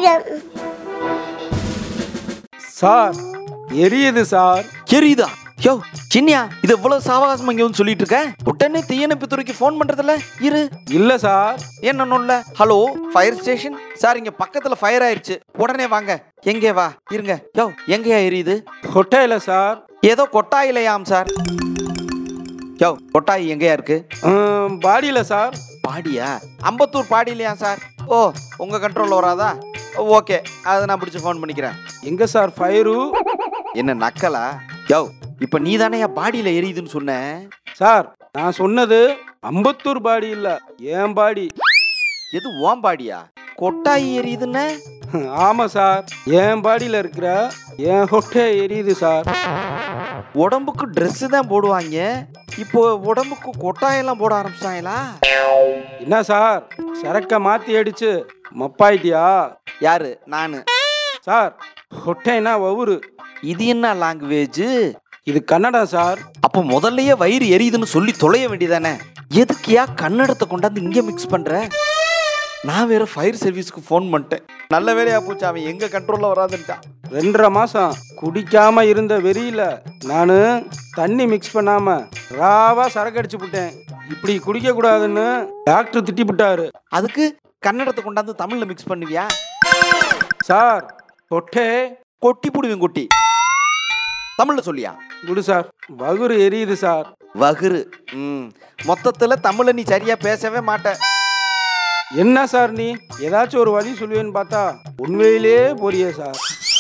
Murugan sir எரியுது sir எரியுதா யோ சின்னியா இது இவ்வளவு சாவகாசமா இங்க வந்து சொல்லிட்டு இருக்க உடனே தீயணைப்பு துறைக்கு ஃபோன் பண்றதுல இரு இல்ல சார் என்ன ஹலோ ஃபயர் ஸ்டேஷன் சார் இங்க பக்கத்துல ஃபயர் ஆயிருச்சு உடனே வாங்க எங்கே வா இருங்க யோ எங்கேயா எரியுது கொட்டையில சார் ஏதோ கொட்டாயிலையாம் சார் யோ கொட்டாய் எங்கேயா இருக்கு ம், பாடியில சார் பாடியா அம்பத்தூர் பாடியிலையா சார் ஓ உங்க கண்ட்ரோல்ல வராதா ஓகே அதை நான் பிடிச்சி ஃபோன் பண்ணிக்கிறேன் எங்க சார் ஃபயரு என்ன நக்கலா யோ இப்ப நீ தானே பாடியில எரியுதுன்னு சொன்ன சார் நான் சொன்னது அம்பத்தூர் பாடி இல்ல என் பாடி எது ஓம் பாடியா கொட்டாய் எரியுதுன்னு ஆமா சார் என் பாடியில இருக்கிற என் கொட்டை எரியுது சார் உடம்புக்கு Dress தான் போடுவாங்க இப்போ உடம்புக்கு கொட்டாயெல்லாம் போட ஆரம்பிச்சிட்டாங்களா என்ன சார் சரக்க மாத்தி அடிச்சு மப்பாயிட்டியா யாரு நானு சார் கொட்டைனா ஒவ்வொரு இது என்ன லாங்குவேஜ் இது கன்னடா சார் அப்ப முதல்லயே வயிறு எரியுதுன்னு சொல்லி தொலைய வேண்டியதானே எதுக்கியா கன்னடத்தை கொண்டாந்து இங்க மிக்ஸ் பண்ற நான் வேற ஃபயர் சர்வீஸ்க்கு ஃபோன் பண்ணிட்டேன் நல்ல வேலையா போச்சு அவன் எங்க கண்ட்ரோல்ல வராதுன்ட்டான் ரெண்டரை மாசம் குடிக்காம இருந்த வெறியில நானு தண்ணி மிக்ஸ் பண்ணாம ராவா சரக்கு அடிச்சு விட்டேன் இப்படி குடிக்க கூடாதுன்னு டாக்டர் திட்டி விட்டாரு அதுக்கு கன்னடத்தை கொண்டாந்து தமிழ்ல மிக்ஸ் பண்ணுவியா சார் கொட்டை கொட்டி புடுவேன் கொட்டி தமிழ்ல சொல்லியா குடு சார் வகுறு எரியுது சார் வகுறு ம் மொத்தத்துல தமிழ்ல நீ சரியா பேசவே மாட்ட என்ன சார் நீ ஏதாச்சும் ஒரு வழி சொல்லுவேன்னு பார்த்தா உண்மையிலே போறியே சார்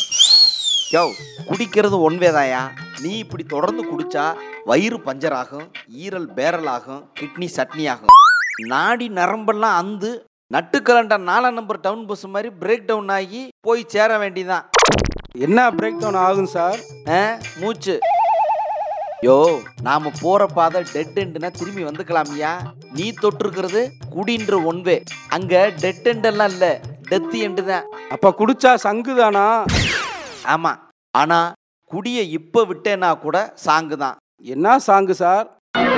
யோ குடிக்கிறது ஒன்வேதாயா நீ இப்படி தொடர்ந்து குடிச்சா வயிறு பஞ்சர் ஆகும் ஈரல் பேரல் ஆகும் கிட்னி சட்னி ஆகும் நாடி நரம்பெல்லாம் அந்து நட்டுக்கலண்ட நாலாம் நம்பர் டவுன் பஸ் மாதிரி பிரேக் டவுன் ஆகி போய் சேர வேண்டியதான் என்ன பிரேக் டவுன் ஆகும் சார் ஆ, மூச்சு யோ நாம போற பாதை டெட் எண்டுனா திரும்பி வந்துக்கலாமியா நீ தொட்டிருக்கிறது குடின்ற ஒன்வே அங்க டெட் எண்ட் எல்லாம் இல்ல டெத் எண்டு தான் அப்ப குடிச்சா சங்குதானா ஆமா ஆனா குடிய இப்ப விட்டேன்னா கூட சாங்கு தான் என்ன சாங்கு சார்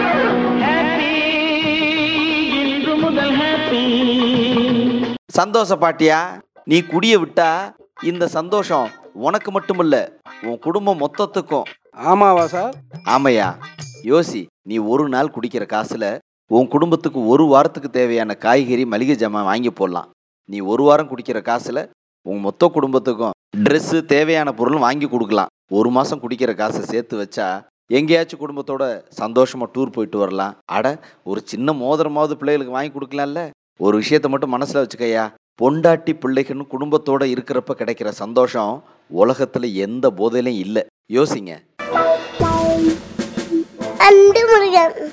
சந்தோஷ பாட்டியா நீ குடிய விட்டா இந்த சந்தோஷம் உனக்கு மட்டுமில்ல உன் குடும்பம் மொத்தத்துக்கும் ஆமாவா சார் ஆமையா யோசி நீ ஒரு நாள் குடிக்கிற காசுல உன் குடும்பத்துக்கு ஒரு வாரத்துக்கு தேவையான காய்கறி மளிகை ஜாமான் வாங்கி போடலாம் நீ ஒரு வாரம் குடிக்கிற காசுல உன் மொத்த குடும்பத்துக்கும் Dress தேவையான பொருள் வாங்கி கொடுக்கலாம் ஒரு மாசம் குடிக்கிற காசை சேர்த்து வச்சா எங்கேயாச்சும் குடும்பத்தோட சந்தோஷமா டூர் போயிட்டு வரலாம் அட ஒரு சின்ன மோதிரமாவது பிள்ளைகளுக்கு வாங்கி கொடுக்கலாம்ல ஒரு விஷயத்த மட்டும் மனசுல வச்சுக்கய்யா பொண்டாட்டி பிள்ளைகள்னு குடும்பத்தோட இருக்கிறப்ப கிடைக்கிற சந்தோஷம் உலகத்துல எந்த போதையிலும் இல்லை யோசிங்க அன்பு முருகன்